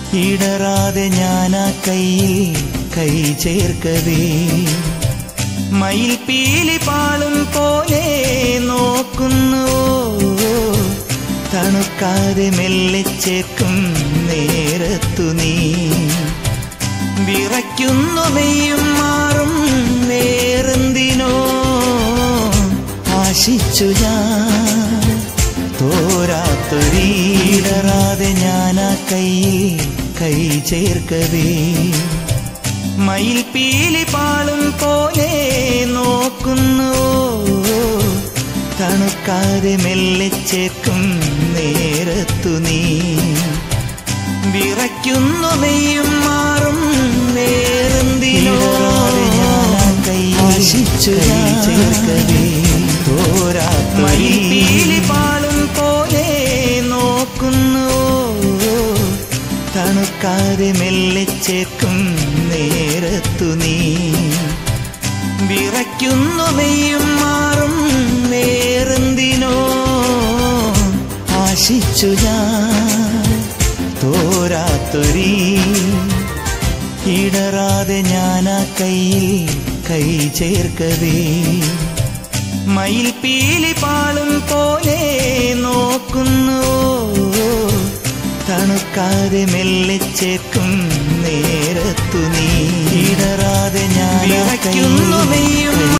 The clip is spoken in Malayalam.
ഇടറാതെ ഞാനാ കയ്യിൽ കൈ ചേർക്കവേ മയിൽ പീലി പാളും പോലെ നോക്കുന്നു തണുക്കാതെ മെല്ലെ ചേർക്കും നേരത്തു നീ വിറയ്ക്കുന്നു മെയ്യും മാറും വേറെന്തിനോ ആശിച്ചു ഞാൻ തോരാത്തൊരീടറാതെ ഞാനാ കയ്യിൽ കൈ ചേർക്കവേ മയിൽ പീലി പാളും പോലെ നോക്കുന്നു തണുക്കാതെ മെല്ലെ ചേർക്കും നേരത്തു നീ വിറയ്ക്കുന്നു മെയ്യും മാറും വേറെന്തിനോ ആശിച്ചു ചേർക്കവേ തോരാത്തൊരീലി പാളും പോലെ നോക്കുന്നു തണുക്കാതെ മെല്ലെ ചേർക്കും നേരത്തു നീ വിറയ്ക്കുന്നു മെയ്യും മാറും വേറെന്തിനോ ആശിച്ചു ഞാൻ തോരാത്തൊരീ ഇടറാതെ ഞാനാ കയ്യിൽ കൈ ചേർക്കവേ മയിൽ പീലി പാളും പോലെ നോക്കുന്നു തണുക്കാതെ മെല്ലെ ചേർക്കും നേരത്തു നീ ഇടറാതെ ഞാൻ വിറയ്ക്കുന്നു മെയ്യും